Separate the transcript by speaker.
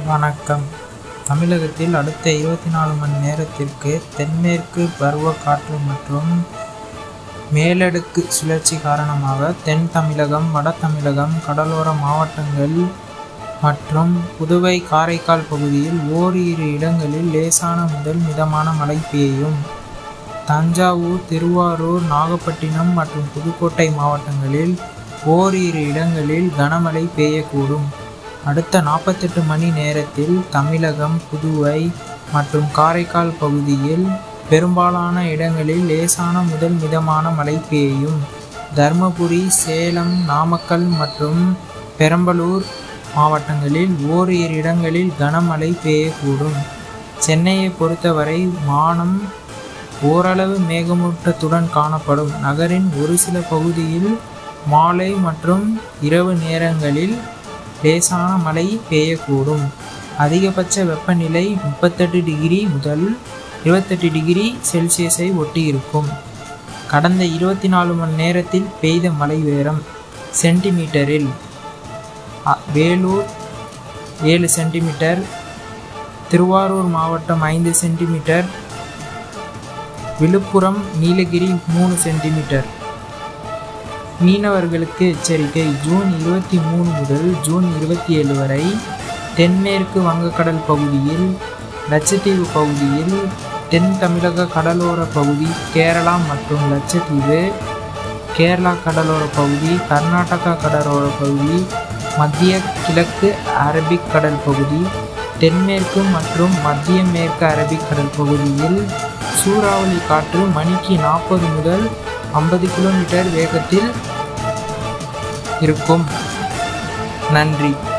Speaker 1: வணக்கம் தமிழகத்தில் அடுத்த இருபத்தி நாலு மணி நேரத்திற்கு தென்மேற்கு பருவக்காற்று மற்றும் மேலடுக்கு சுழற்சி காரணமாக தென் தமிழகம் வட தமிழகம் கடலோர மாவட்டங்கள் மற்றும் புதுவை காரைக்கால் பகுதியில் ஓரிரு இடங்களில் லேசான முதல் மிதமான மழை பெய்யும் தஞ்சாவூர் திருவாரூர் நாகப்பட்டினம் மற்றும் புதுக்கோட்டை மாவட்டங்களில் ஓரிரு இடங்களில் கனமழை பெய்யக்கூடும் அடுத்த நாற்பத்தெட்டு மணி நேரத்தில் தமிழகம் புதுவை மற்றும் காரைக்கால் பகுதியில் பெரும்பாலான இடங்களில் லேசான முதல் மிதமான மழை பெய்யும் தருமபுரி சேலம் நாமக்கல் மற்றும் பெரம்பலூர் மாவட்டங்களில் ஓரிரு இடங்களில் கனமழை பெய்யக்கூடும் சென்னையை பொறுத்தவரை வானம் ஓரளவு மேகமூட்டத்துடன் காணப்படும் நகரின் ஒரு சில பகுதியில் மாலை மற்றும் இரவு நேரங்களில் லேசான மழை பெய்யக்கூடும் அதிகபட்ச வெப்பநிலை முப்பத்தெட்டு டிகிரி முதல் இருபத்தெட்டு டிகிரி செல்சியஸை ஒட்டி இருக்கும் கடந்த இருபத்தி நாலு மணி நேரத்தில் பெய்த மழை உயரம் சென்டிமீட்டரில் அ- வேலூர் ஏழு சென்டிமீட்டர் திருவாரூர் மாவட்டம் ஐந்து சென்டிமீட்டர் விழுப்புரம் நீலகிரி மூணு சென்டிமீட்டர் மீனவர்களுக்கு எச்சரிக்கை ஜூன் இருபத்தி மூணு முதல் ஜூன் இருபத்தி ஏழு வரை தென்மேற்கு வங்கக்கடல் பகுதியில் லட்சத்தீவு பகுதியில் தென் தமிழக கடலோர பகுதி கேரளா மற்றும் லட்சத்தீவு கேரளா கடலோர பகுதி கர்நாடகா கடலோர பகுதி மத்திய கிழக்கு அரபிக் கடல் பகுதி தென்மேற்கு மற்றும் மத்திய மேற்கு அரபிக் கடல் பகுதியில் சூறாவளி காற்று மணிக்கு நாற்பது முதல் ஐம்பது கிலோமீட்டர் வேகத்தில் இருக்கும் நன்றி